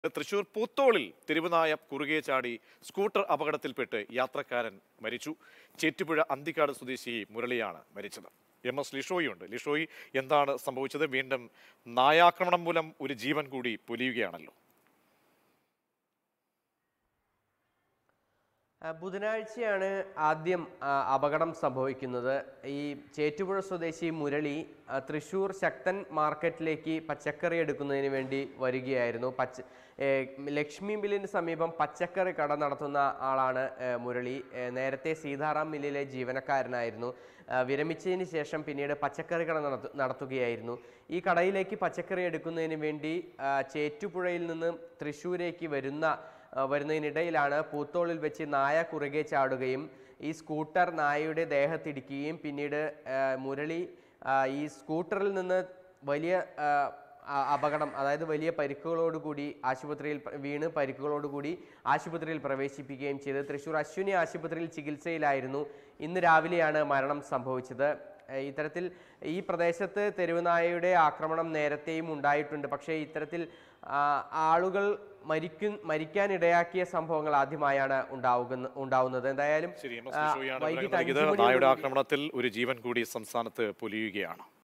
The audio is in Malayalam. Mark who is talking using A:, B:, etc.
A: തൃശൂർ പൂത്തോളിൽ തിരുവനായ കുറുകെ ചാടി സ്കൂട്ടർ അപകടത്തിൽപ്പെട്ട് യാത്രക്കാരൻ മരിച്ചു ചേറ്റുപുഴ അന്തിക്കാട് സ്വദേശി മുരളിയാണ് മരിച്ചത് എം എസ് ലിഷോയുണ്ട് ലിഷോയി എന്താണ് സംഭവിച്ചത് വീണ്ടും നായാക്രമണം മൂലം ഒരു ജീവൻ കൂടി പൊലിയുകയാണല്ലോ
B: ആ, ബുധനാഴ്ചയാണ് ആദ്യം ആ, അപകടം സംഭവിക്കുന്നത് ഈ ചേറ്റുപുഴ സ്വദേശി മുരളി ആ, തൃശൂർ ശക്തൻ മാർക്കറ്റിലേക്ക് പച്ചക്കറി എടുക്കുന്നതിന് വേണ്ടി വരികയായിരുന്നു പച്ച ഏ, ലക്ഷ്മി മില്ലിന് സമീപം പച്ചക്കറി കട നടത്തുന്ന ആളാണ് ഏ, മുരളി ഏ, നേരത്തെ സീതാറാം മില്ലിലെ ജീവനക്കാരനായിരുന്നു ആ, വിരമിച്ചതിന് ശേഷം പിന്നീട് പച്ചക്കറി കട നടത്തു നടത്തുകയായിരുന്നു ഈ കടയിലേക്ക് പച്ചക്കറി എടുക്കുന്നതിന് വേണ്ടി ആ, ചേറ്റുപുഴയിൽ നിന്ന് തൃശ്ശൂരേക്ക് വരുന്ന ആ, വരുന്നതിനിടയിലാണ് പൂത്തോളിൽ വെച്ച് നായ കുറുകെ ചാടുകയും ഈ സ്കൂട്ടർ നായയുടെ ദേഹത്തിടിക്കുകയും പിന്നീട് ആ, മുരളി ആ, ഈ സ്കൂട്ടറിൽ നിന്ന് വലിയ ആ, ആ- അപകടം അതായത് വലിയ പരിക്കുകളോടുകൂടി ആശുപത്രിയിൽ പ- വീണ് പരിക്കുകളോടുകൂടി ആശുപത്രിയിൽ പ്രവേശിപ്പിക്കുകയും ചെയ്ത് തൃശ്ശൂർ അശ്വിനി ആശുപത്രിയിൽ ചികിത്സയിലായിരുന്നു ഇന്ന് രാവിലെയാണ് മരണം സംഭവിച്ചത് ഏഹ് ഇത്തരത്തിൽ ഈ പ്രദേശത്ത് തെരുവുനായയുടെ ആക്രമണം നേരത്തെയും ഉണ്ടായിട്ടുണ്ട് പക്ഷേ ഇത്തരത്തിൽ ആ, ആളുകൾ മരിക്കും മരിക്കാനിടയാക്കിയ സംഭവങ്ങൾ ആദ്യമായാണ് ഉണ്ടാവുക ഉണ്ടാവുന്നത് എന്തായാലും
A: ശരി എം എസ്
B: ആ,
A: ലിഷോയാണ് വിവരങ്ങൾ
B: വൈകിട്ട്
A: നൽകിയത്
B: അഞ്ച്
A: നായയുടെ
B: മണിയോടുകൂടി
A: ആക്രമണത്തിൽ ഒരു ജീവൻ കൂടി സംസ്ഥാനത്ത് പൊലിയുകയാണ്